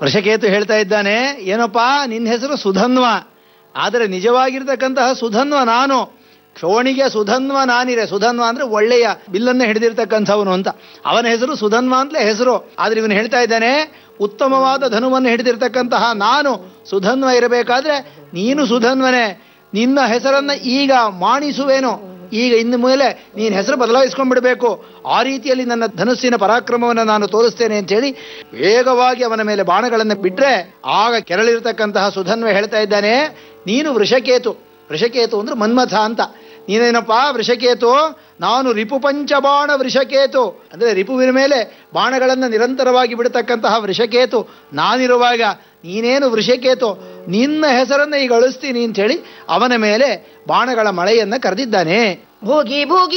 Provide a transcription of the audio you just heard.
ವೃಷಕೇತು ಹೇಳ್ತಾ ಇದ್ದಾನೆ ಏನಪ್ಪಾ ನಿನ್ನ ಹೆಸರು ಸುಧನ್ವ ಆದರೆ ನಿಜವಾಗಿರ್ತಕ್ಕಂತಹ ಸುಧನ್ವ ನಾನು ಕ್ಷೋಣಿಗೆ ಸುಧನ್ವ ನಾನಿರೆ ಸುಧನ್ವ ಅಂದ್ರೆ ಒಳ್ಳೆಯ ಬಿಲ್ಲನ್ನು ಹಿಡಿದಿರ್ತಕ್ಕಂಥವನು ಅಂತ ಅವನ ಹೆಸರು ಸುಧನ್ವ ಅಂತಲೇ ಹೆಸರು ಆದ್ರೆ ಇವನು ಹೇಳ್ತಾ ಇದ್ದಾನೆ ಉತ್ತಮವಾದ ಧನುವನ್ನು ಹಿಡಿದಿರ್ತಕ್ಕಂತಹ ನಾನು ಸುಧನ್ವ ಇರಬೇಕಾದ್ರೆ ನೀನು ಸುಧನ್ವನೇ ನಿನ್ನ ಹೆಸರನ್ನ ಈಗ ಮಾಣಿಸುವೇನು ಈಗ ಇನ್ನು ಮೇಲೆ ನೀನು ಹೆಸರು ಬದಲಾಯಿಸ್ಕೊಂಡ್ಬಿಡ್ಬೇಕು ಆ ರೀತಿಯಲ್ಲಿ ನನ್ನ ಧನುಸ್ಸಿನ ಪರಾಕ್ರಮವನ್ನು ನಾನು ತೋರಿಸ್ತೇನೆ ಅಂತ ಹೇಳಿ ವೇಗವಾಗಿ ಅವನ ಮೇಲೆ ಬಾಣಗಳನ್ನು ಬಿಟ್ರೆ ಆಗ ಕೆರಳಿರ್ತಕ್ಕಂತಹ ಸುಧನ್ವ ಹೇಳ್ತಾ ಇದ್ದಾನೆ ನೀನು ವೃಷಕೇತು ವೃಷಕೇತು ಅಂದ್ರೆ ಮನ್ಮಥ ಅಂತ ನೀನೇನಪ್ಪಾ ವೃಷಕೇತು ನಾನು ರಿಪು ಪಂಚಬಾಣ ವೃಷಕೇತು ಅಂದ್ರೆ ರಿಪುವಿನ ಮೇಲೆ ಬಾಣಗಳನ್ನು ನಿರಂತರವಾಗಿ ಬಿಡತಕ್ಕಂತಹ ವೃಷಕೇತು ನಾನಿರುವಾಗ ನೀನೇನು ವೃಷಕೇತು ನಿನ್ನ ಹೆಸರನ್ನ ಈಗ ಅಳಿಸ್ತೀನಿ ಅಂತ ಹೇಳಿ ಅವನ ಮೇಲೆ ಬಾಣಗಳ ಮಳೆಯನ್ನ ಕರೆದಿದ್ದಾನೆ ಭೋಗಿ ಭೋಗಿ